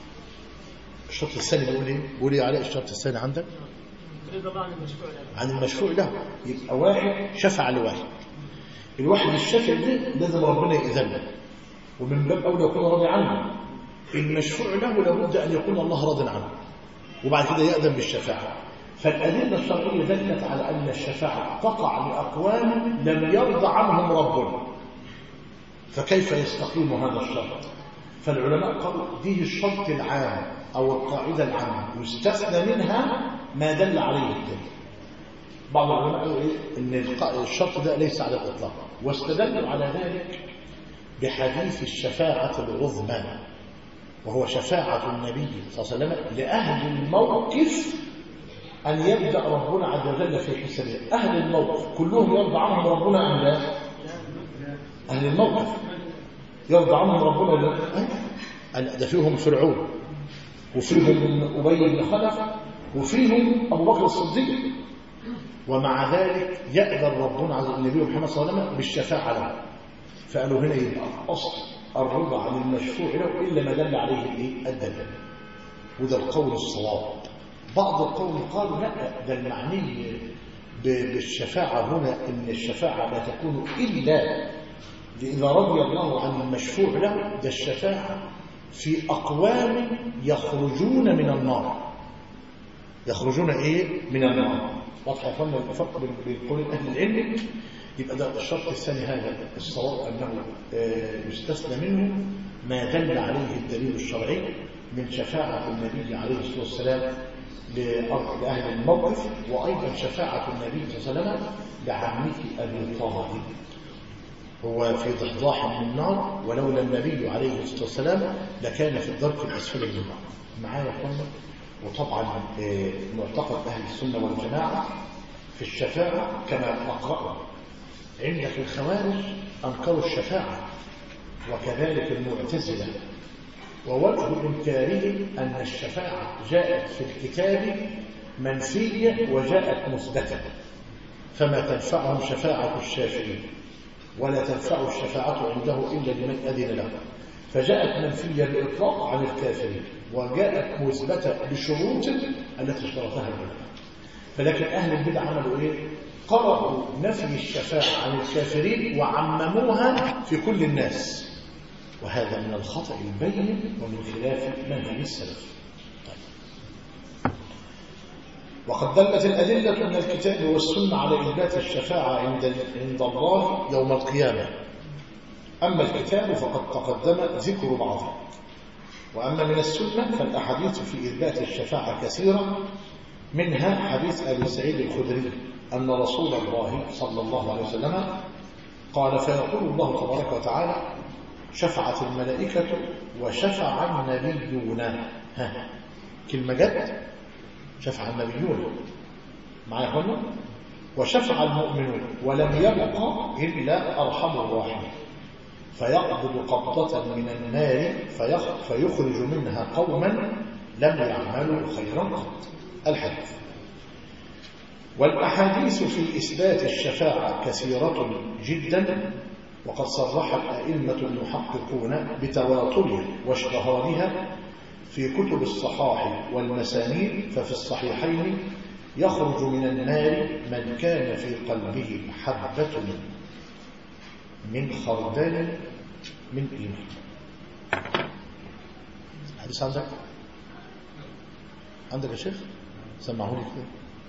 الشرط الثاني بيقول ايه بيقول ايه عليه الشرط الثاني عندك رضا الله عن المشفوع له عن المشفوع له يبقى واحد شفع لواحد الواحد الشافع ده لازم ربنا يأذن له ومن باب أولى يكون راضي عنه المشفوع له لابد أن يكون الله راض عنه وبعد كده يأذن بالشفاعة فالأدلة الشرعية دلت على أن الشفاعة تقع لأقوام لم يرضى عنهم ربنا فكيف يستقيم هذا الشرط فالعلماء قالوا دي الشرط العام أو القاعدة العامة يستثنى منها ما دل عليه الدليل بعض العلماء قالوا إيه؟ ان الشرط ده ليس على الاطلاق واستدلوا على ذلك بحديث الشفاعه العظمى وهو شفاعه النبي صلى الله عليه وسلم لاهل الموقف ان يبدا ربنا عز وجل في حسابه اهل الموقف كلهم يرضى عنهم ربنا ام لا اهل الموقف يرضى عنهم ربنا ولا لا ده فيهم فرعون وفيهم ابي بن خلف وفيهم ابو بكر الصديق ومع ذلك يأذن ربنا عز النبي محمد صلى الله عليه وسلم بالشفاعة له فقالوا هنا يبقى أصل الرضا عن المشفوع له إلا ما دل عليه الإيه؟ الدليل وده القول الصواب بعض القول قالوا لا ده المعني بالشفاعة هنا إن الشفاعة لا تكون إلا إذا رضي الله عن المشفوع له ده الشفاعة في أقوام يخرجون من النار يخرجون إيه من النار واضح يا اخوانا الفرق بين قول اهل العلم يبقى ده الشرط الثاني هذا الصواب انه يستثنى منه ما دل عليه الدليل الشرعي من شفاعة النبي عليه الصلاة والسلام لأهل الموقف وأيضا شفاعة النبي صلى الله عليه وسلم لعمه أبي طالب هو في ضحضاح من النار ولولا النبي عليه الصلاة والسلام لكان في الدرك الأسفل من النار معايا يا اخوانا وطبعا معتقد أهل السنة والجماعة في الشفاعة كما أقرأ عندك الخوارج أنكروا الشفاعة وكذلك المعتزلة ووجه إنكاره أن الشفاعة جاءت في الكتاب منفية وجاءت مثبتة فما تنفعهم شفاعة الشافعين ولا تنفع الشفاعة عنده إلا لمن أذن له فجاءت منفية بإطلاق عن الكافرين وجاءت مثبتة بشروط التي اشترطها العلماء فلكن أهل البدع عملوا إيه؟ قرأوا نفي الشفاعة عن الكافرين وعمموها في كل الناس وهذا من الخطأ البين ومن خلاف منهج السلف وقد دلت الأدلة من الكتاب والسنة على إثبات الشفاعة عند عند الله يوم القيامة أما الكتاب فقد تقدم ذكر بعضه وأما من السنة فالأحاديث في إثبات الشفاعة كثيرة منها حديث أبي سعيد الخدري أن رسول الله صلى الله عليه وسلم قال فيقول الله تبارك وتعالى شفعت الملائكة وشفع النبيون ها كلمة جد شفع النبيون معايا اخوانا وشفع المؤمنون ولم يبق إلا أرحم الراحمين فيقبض قبضة من النار فيخرج منها قوما لم يعملوا خيرا قط الحديث والأحاديث في إثبات الشفاعة كثيرة جدا وقد صرح الأئمة المحققون بتواترها واشتهارها في كتب الصحاح والمسانيد ففي الصحيحين يخرج من النار من كان في قلبه حبة من خردل من إيمان حديث عندك عندك يا شيخ سمعوني كده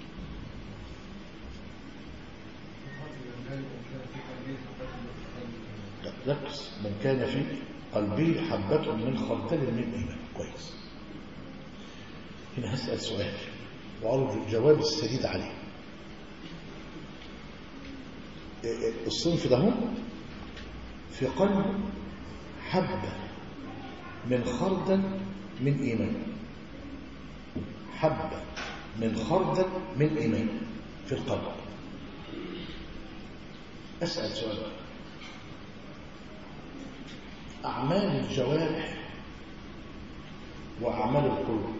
لا ركز من كان في قلبه حبة من خردل من إيمان كويس هنا هسأل سؤال وأرجو الجواب السديد عليه الصنف ده في قلب حبة من خردل من إيمان حبة من خردل من إيمان في القلب أسأل سؤال أعمال الجوارح وأعمال القلوب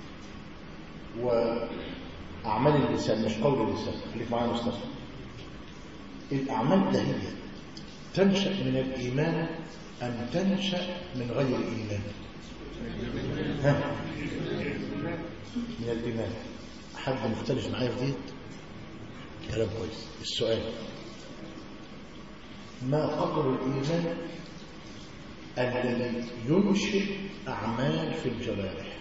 وأعمال اللسان مش قول اللسان خليك معايا مصطفى الأعمال دهية تنشأ من الإيمان أم تنشأ من غير إيمان ها من الإيمان حد مختلف معايا في دي كلام كويس السؤال ما قدر الإيمان الذي ينشئ أعمال في الجوارح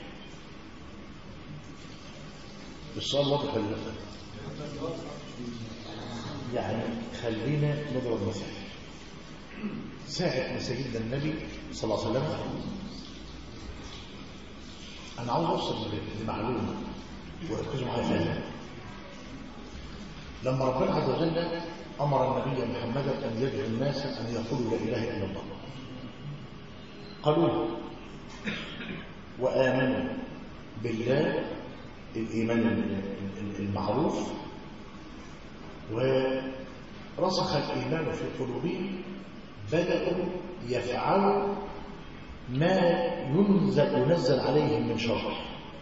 السؤال واضح ولا لا يعني خلينا نضرب مثال ساعة ما سيدنا النبي صلى الله عليه وسلم أنا عاوز أوصل لمعلومة وركزوا معايا فيها لما ربنا عز وجل أمر النبي محمدا أن يدعو الناس أن يقولوا لا إله إلا الله قالوا وآمنوا بالله الإيمان المعروف ورسخ الإيمان في قلوبهم بدأوا يفعلوا ما ينزل, ينزل عليهم من شرع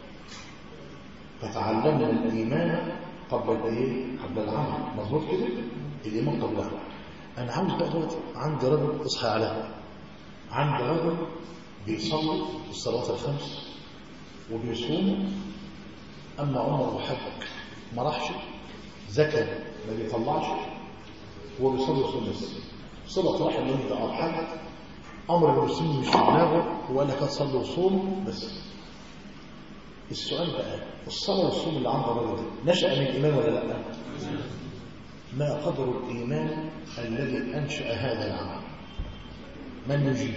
فتعلمنا الإيمان قبل الايه قبل العمل مظبوط كده الإيمان قبل العمل أنا عاوز بقى دلوقتي عندي رجل اصحى على عندي رجل بيصلي الصلوات الخمس وبيصوم أما عمر وحج ما راحش زكى ما بيطلعش هو بيصلي ويصوم بس صلة رحم انت أو حج أمر المسلمين مش في دماغه هو قال لك تصلي وصوم بس السؤال بقى الصلاة والصوم اللي عند الراجل ده نشأ من الإيمان ولا لا؟ ما قدر الإيمان الذي أنشأ هذا العمل من يجيب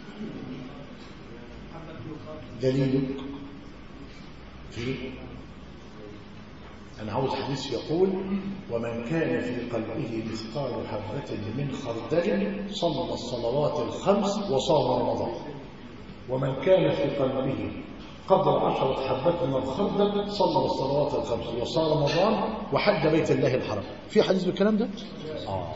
دليلك في أنا عاوز حديث يقول ومن كان في قلبه مثقال حبة من خردل صلى الصلوات الخمس وصام رمضان ومن كان في قلبه قدر عشرة حبات من الخردل صلى الصلوات الخمس وصار رمضان وحج بيت الله الحرام في حديث بالكلام ده؟ آه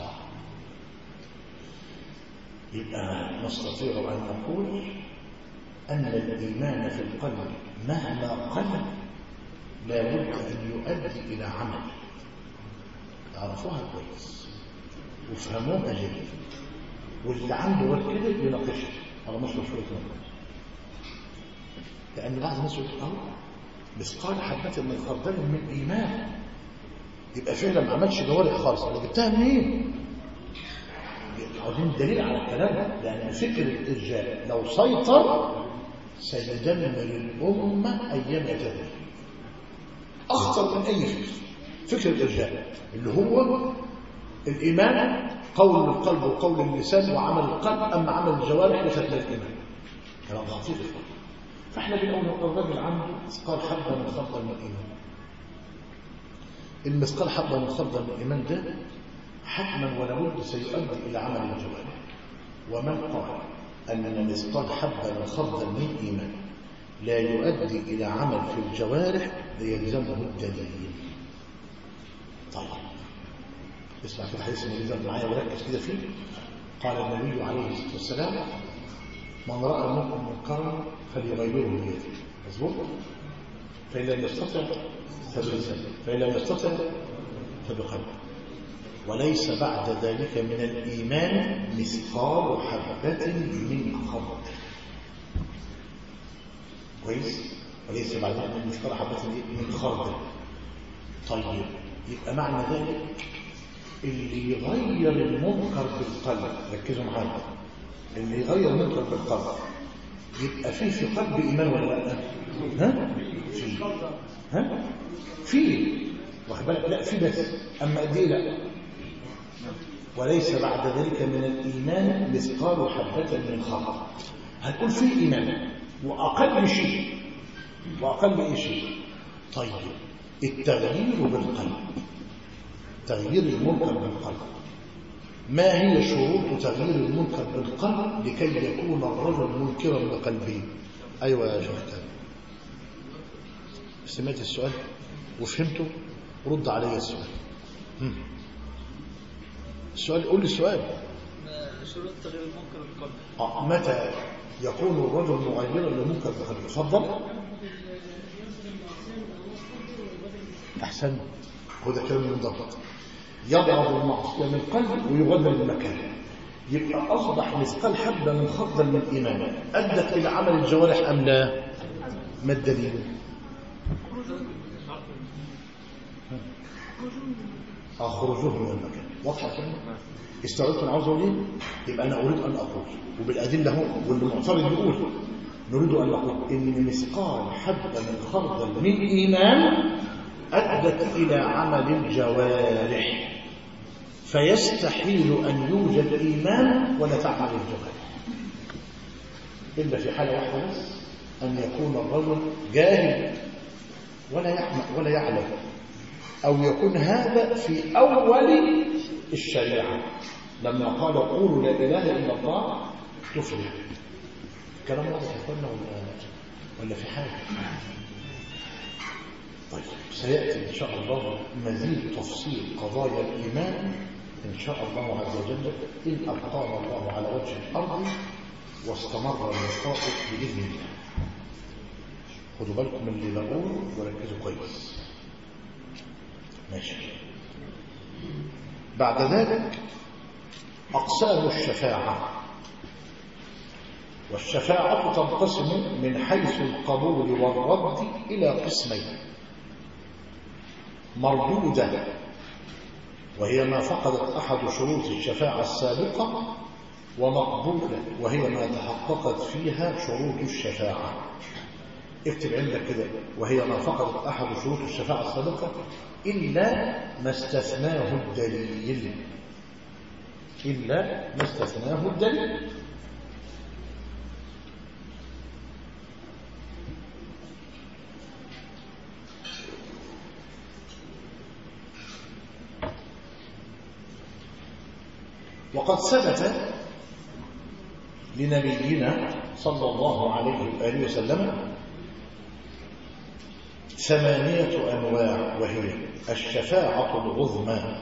يبقى نستطيع أن نقول أن الإيمان في القلب مهما قل لابد أن يؤدي إلى عمل تعرفوها كويس وفهموها جيد واللي عنده غير كده يناقشها على مصر شوية نقاش لأن بعض الناس يقول أهو مثقال حبة من خردل من إيمان يبقى فعلا ما عملش جوارح خالص أنا جبتها منين؟ عاوزين دليل على الكلام ده لأن فكر الإرجاء لو سيطر سيدمر الأمة أيام يتدمر أخطر من أي فكر فكر الإرجاء اللي هو الإيمان قول القلب وقول اللسان وعمل القلب أما عمل الجوارح ليست من الإيمان كلام خطير فاحنا بنقول الراجل عنده مثقال حبه من خردل من الايمان المثقال حبه من خردل من الايمان ده حتما ولا بد سيؤدي الى عمل الجوارح ومن قال ان مثقال حبه من خردل من الايمان لا يؤدي الى عمل في الجوارح ليلزمه الدليل طيب اسمع كده حديث النبي معايا وركز كده فيه قال النبي عليه الصلاه والسلام من راى منكم منكرا فليغيره بيده مظبوط فإن لم يستطع فبلسانه فإن لم يستطع فبقلبه وليس بعد ذلك من الإيمان مثقال حبة من خردل كويس وليس بعد ذلك من مثقال حبة من خردل طيب يبقى معنى ذلك اللي يغير المنكر بالقلب ركزوا معايا اللي يغير المنكر بالقلب يبقى في في قلب إيمان ولا لا ها في ها في واخد بالك لا في بس أما دي لا وليس بعد ذلك من الإيمان مثقال حبة من خردل هتقول في إيمان وأقل شيء وأقل أي شيء طيب التغيير بالقلب تغيير المنكر بالقلب ما هي شروط تغيير المنكر بالقلب لكي يكون الرجل منكرا بقلبه ايوه يا شيخ كامل سمعت السؤال وفهمته رد علي السؤال هم. السؤال قول لي السؤال شروط تغيير المنكر بالقلب آه. متى يكون الرجل مغيرا للمنكر بقلبه تفضل احسن هو ده كلام من ضبط يضرب المعصية من القلب ويغير المكان يبقى أصبح مثقال حبة من خردل من الإيمان أدت إلى عمل الجوارح أم لا ما الدليل أخرجوه من المكان واضحة كده استوعبت أنا عاوز أقول إيه يبقى أنا أريد أن أقول وبالأدلة هو واللي معترض يقول نريد أن نقول إن مثقال حبة من خردل من إيمان أدت إلى عمل الجوارح فيستحيل أن يوجد إيمان ولا تعمل الجوارح إلا في حالة واحدة بس أن يكون الرجل جاهل ولا يعلم ولا يعلم أو يكون هذا في أول الشريعة لما قال قولوا لا إله إلا الله تفلح كلام واضح يا اخوانا ولا ولا في حاجة طيب سيأتي إن شاء الله مزيد تفصيل قضايا الإيمان إن شاء الله عز وجل إن أبقانا الله على وجه الأرض واستمر اللقاء بإذن الله خدوا بالكم من اللي بقول وركزوا كويس ماشي بعد ذلك أقسام الشفاعة والشفاعة تنقسم من حيث القبول والرد إلى قسمين مردودة وهي ما فقدت أحد شروط الشفاعة السابقة ومقبولة وهي ما تحققت فيها شروط الشفاعة اكتب عندك كده وهي ما فقدت أحد شروط الشفاعة السابقة إلا ما استثناه الدليل إلا ما استثناه الدليل وقد ثبت لنبينا صلى الله عليه وآله وسلم ثمانية أنواع وهي الشفاعة العظمى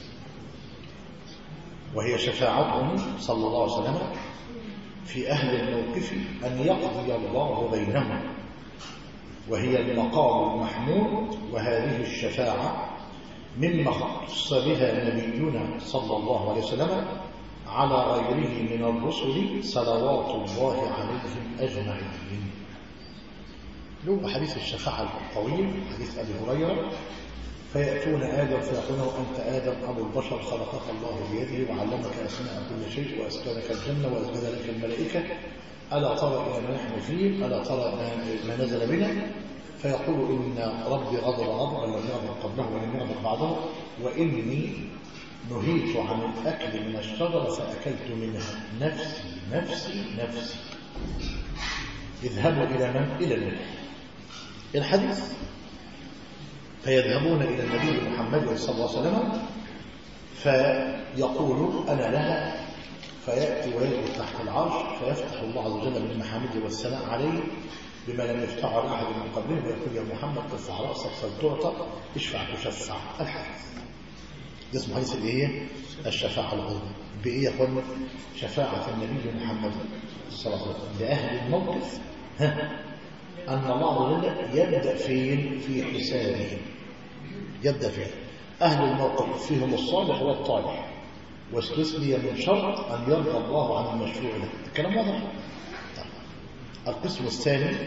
وهي شفاعته صلى الله عليه وسلم في أهل الموقف أن يقضي الله بينهم وهي المقام المحمود وهذه الشفاعة مما اختص بها نبينا صلى الله عليه وسلم على غيره من الرسل صلوات الله عليهم أجمعين له حديث الشفاعة الطويل حديث أبي هريرة فيأتون آدم فيقولون أنت آدم أبو البشر خلقك الله بيده وعلمك أسماء كل شيء وأسكنك الجنة وأسجد لك الملائكة ألا ترى إلى ما نحن فيه ألا ترى ما نزل بنا فيقول إن ربي غضب غضبا لم يغضب قبله ولم يغضب بعده وإني نهيت عن الأكل من الشجرة فأكلت منها نفسي نفسي نفسي اذهبوا إلى من؟ إلى الملك الحديث فيذهبون إلى النبي محمد صلى الله عليه وسلم فيقول أنا لها فيأتي ويجد تحت العرش فيفتح الله عز وجل من محامده والثناء عليه بما لم يفتح على أحد من قبله ويقول يا محمد ارفع رأسك فلتعطى اشفع تشفع الحديث ده اسمه حديث الايه الشفاعة العظمى بإيه يا اخوانا شفاعة النبي محمد صلى الله عليه وسلم لأهل الموقف ها أن الله عز وجل يبدأ فين في حسابهم يبدأ فين أهل الموقف فيهم الصالح والطالح واستثني من شرط أن يرضى الله عن المشروع له الكلام واضح القسم الثاني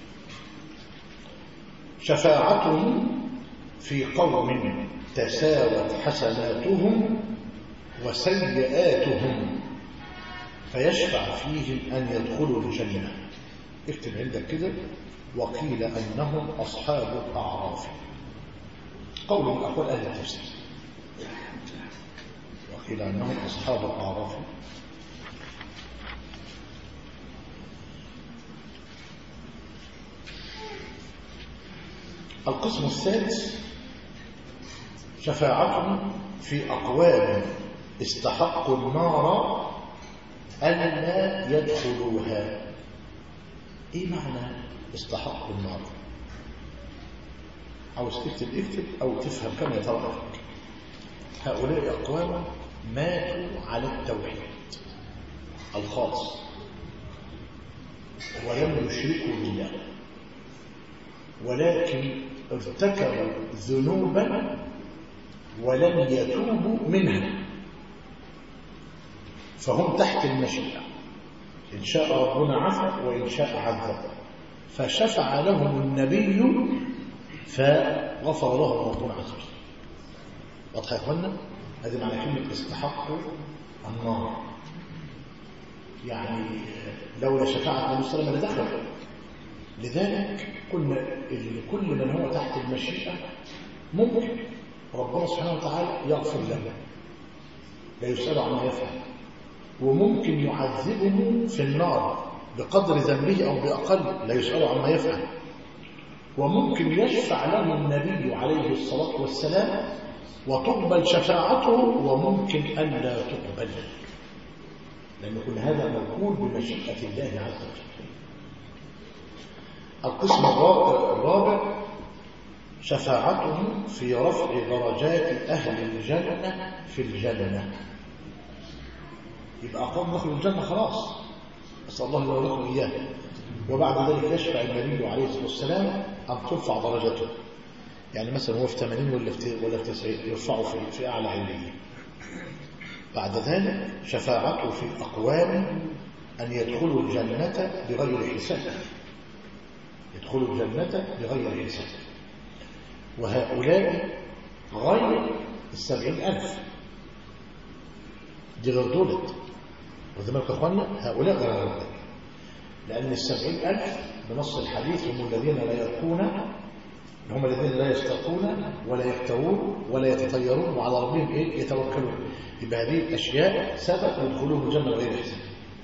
شفاعتهم في قوم تساوت حسناتهم وسيئاتهم فيشفع فيهم أن يدخلوا الجنة اكتب عندك كده وقيل أنهم أصحاب الأعراف قول من أقوال أهل التفسير وقيل أنهم أصحاب الأعراف القسم الثالث شفاعتهم في أقوام استحقوا النار ألا يدخلوها إيه معنى استحقوا النار عاوز تكتب اكتب أو تفهم كما يتوقف هؤلاء أقوام ماتوا على التوحيد الخاص ولم يشركوا بالله ولكن ارتكبوا ذنوبا ولم يتوبوا منها فهم تحت المشيئة إن شاء ربنا عفا وإن شاء عذب فشفع لهم النبي فغفر لهم ربنا عز وجل واضح يا اخوانا هذه معنى كلمة استحقوا النار يعني لولا شفاعة النبي صلى الله عليه وسلم لدخل لذلك كنا كل من هو تحت المشيئة ممكن ربنا سبحانه وتعالى يغفر له لا يسأل عما يفعل وممكن يعذبه في النار بقدر ذنبه أو بأقل لا يسأل عما يفعل وممكن يشفع له النبي عليه الصلاة والسلام وتقبل شفاعته وممكن أن لا تقبل لأن كل هذا موكول بمشيئة الله عز وجل القسم الرابع شفاعتهم في رفع درجات أهل الجنة في الجنة يبقى قوم دخلوا الجنة خلاص أسأل الله لو لكم إياه وبعد ذلك يشفع النبي عليه الصلاة والسلام أن ترفع درجته يعني مثلا هو في 80 ولا في ولا في 90 يرفعه في في أعلى عليين بعد ذلك شفاعته في أقوام أن يدخلوا الجنة بغير حساب يدخلوا الجنة بغير حساب وهؤلاء غير السبعين ألف دي غير دولت واخدين بالكم يا اخوانا هؤلاء غير هؤلاء لأن السبعين ألف بنص الحديث هم الذين لا يرقون هم الذين لا يسترقون ولا يكتوون ولا يتطيرون وعلى ربهم إيه يتوكلون يبقى هذه أشياء سبق يدخلون الجنة بغير حساب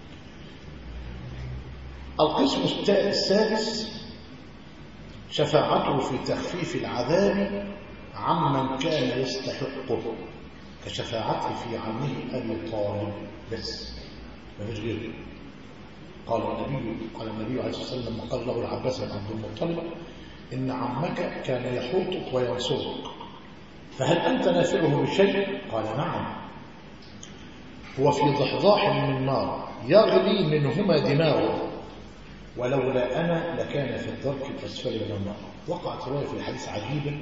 القسم السادس شفاعته في تخفيف العذاب عمن كان يستحقه كشفاعته في عمه أبي طالب بس ما فيش غيره قال النبي قال النبي عليه الصلاة والسلام لما قال له العباس بن عبد المطلب إن عمك كان يحوطك وينصرك فهل أنت نافعه بشيء؟ قال نعم هو في ضحضاح من نار يغلي منهما دماغه ولولا أنا لكان في الدرك الأسفل من النار وقعت رواية في الحديث عجيبة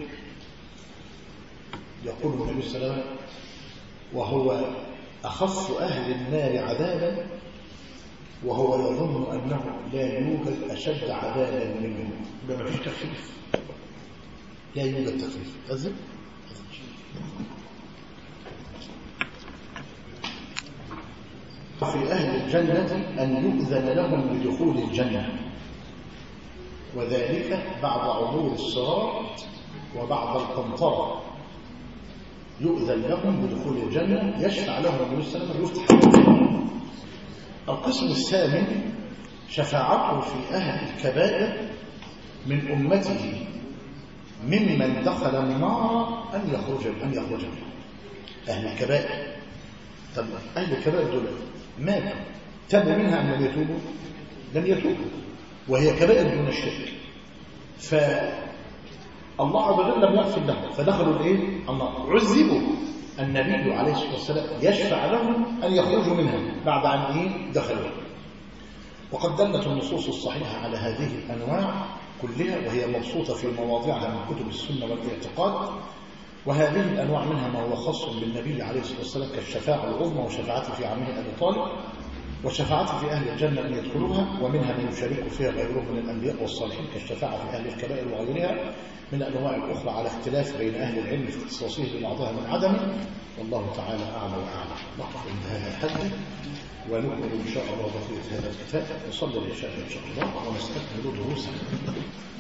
يقول النبي صلى الله عليه وسلم وهو أخف أهل النار عذابا وهو يظن أنه لا يوجد أشد عذابا منه يبقى ما فيش تخفيف لا يوجد تخفيف أذن في أهل الجنة أن يؤذن لهم بدخول الجنة وذلك بعد عبور الصراط وبعد القنطرة يؤذن لهم بدخول الجنة يشفع لهم النبي صلى الله عليه وسلم يفتح لهم القسم الثامن شفاعته في أهل الكبائر من أمته ممن دخل النار أن يخرج أن يخرج منها أهل الكبائر طب أهل الكبائر دول ماتوا تابوا منها أم لم يتوبوا لم يتوبوا وهي كبائر دون الشرك فالله عز وجل لم يغفر لهم فدخلوا الايه النار عذبوا النبي عليه الصلاه والسلام يشفع لهم ان يخرجوا منها بعد ان ايه دخلوا وقد دلت النصوص الصحيحه على هذه الانواع كلها وهي مبسوطه في مواضعها من كتب السنه والاعتقاد وهذه الأنواع منها ما هو خاص بالنبي عليه الصلاة والسلام كالشفاعة العظمى وشفاعته في عمه أبي طالب وشفاعته في أهل الجنة أن يدخلوها ومنها من يشارك فيها غيرهم من الأنبياء والصالحين كالشفاعة في أهل الكبائر وغيرها من الأنواع الأخرى على اختلاف بين أهل العلم في اختصاصه ببعضها من عدمه والله تعالى أعلى وأعلم نقف عند هذا الحد ونكمل إن شاء الله بقية هذا الكتاب وصلي العشاء إن شاء الله ونستكمل دروسنا